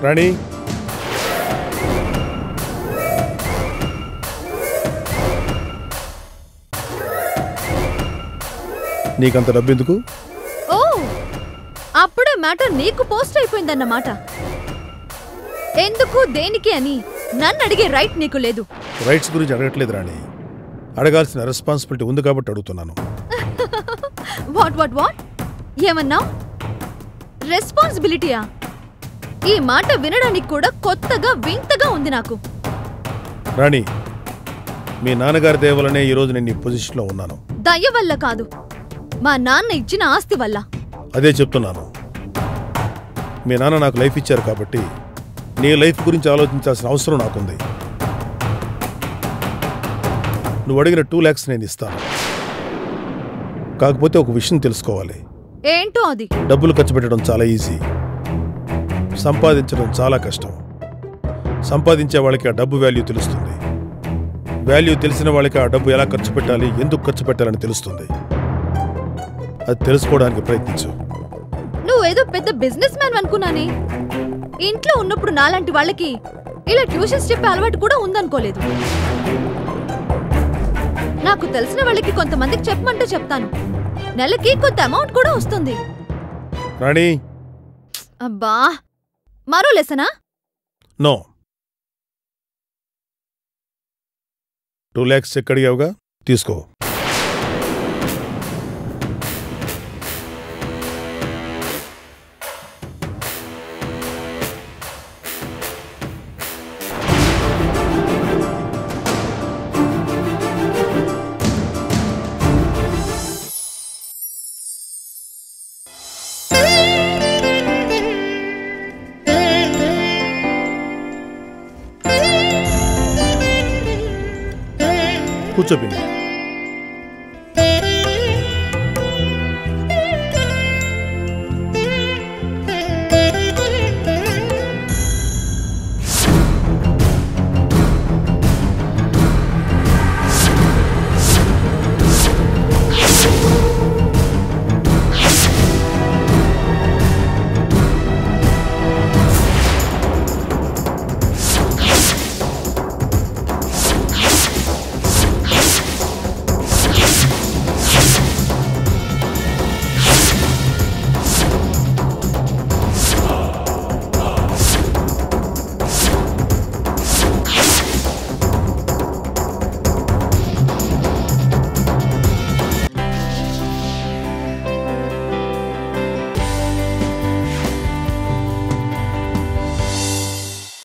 రాణి నీకంత డబ్బు ఎందుకు ఓ అప్పుడే మ్యాటర్ నీకు పోస్ట్ అయిపోయిందన్నమాట ఎందుకు దేనికి అని నన్ను అడిగే రైట్ నీకు లేదు రైట్స్ గురించి అడగట్లేదు రాణి అడగాల్సిన రెస్పాన్సిబిలిటీ ఉంది కాబట్టి అడుగుతున్నాను వాట్ వాట్ వాట్ ఏమన్నావ్ రెస్పాన్సిబిలిటీయా ఈ మాట వినడానికి కూడా కొత్తగా వింతగా ఉంది నాకు రాణి మీ నాన్నగారి దయ వల్లనే ఈరోజు నేను ఈ పొజిషన్లో ఉన్నాను దయ వల్ల కాదు మా నాన్న ఇచ్చిన ఆస్తి వల్ల అదే చెప్తున్నాను మీ నాన్న నాకు లైఫ్ ఇచ్చారు కాబట్టి నీ లైఫ్ గురించి ఆలోచించాల్సిన అవసరం నాకుంది నువ్వు అడిగిన టూ ల్యాక్స్ నేను ఇస్తాను కాకపోతే ఒక విషయం తెలుసుకోవాలి ఏంటో అది డబ్బులు ఖర్చు పెట్టడం చాలా ఈజీ సంపాదించడం చాలా కష్టం సంపాదించే వాళ్ళకి ఆ డబ్బు వాల్యూ తెలుస్తుంది వాల్యూ తెలిసిన వాళ్ళకి ఆ డబ్బు ఎలా ఖర్చు పెట్టాలి ఎందుకు ఖర్చు పెట్టాలని తెలుస్తుంది అది తెలుసుకోవడానికి ప్రయత్నించు నువ్వేదో పెద్ద బిజినెస్ మ్యాన్ అనుకున్నానే ఇంట్లో ఉన్నప్పుడు నాలాంటి వాళ్ళకి ఇలా ట్యూషన్స్ చెప్పే అలవాటు కూడా ఉందనుకోలేదు నాకు తెలిసిన వాళ్ళకి కొంతమందికి చెప్పమంటే చెప్తాను నెలకి కొంత అమౌంట్ కూడా వస్తుంది రాణి అబ్బా మరో లెసనా నో టూ ల్యాక్స్ చెక్ అడిగావుగా తీసుకో కూర్చో పిన్ని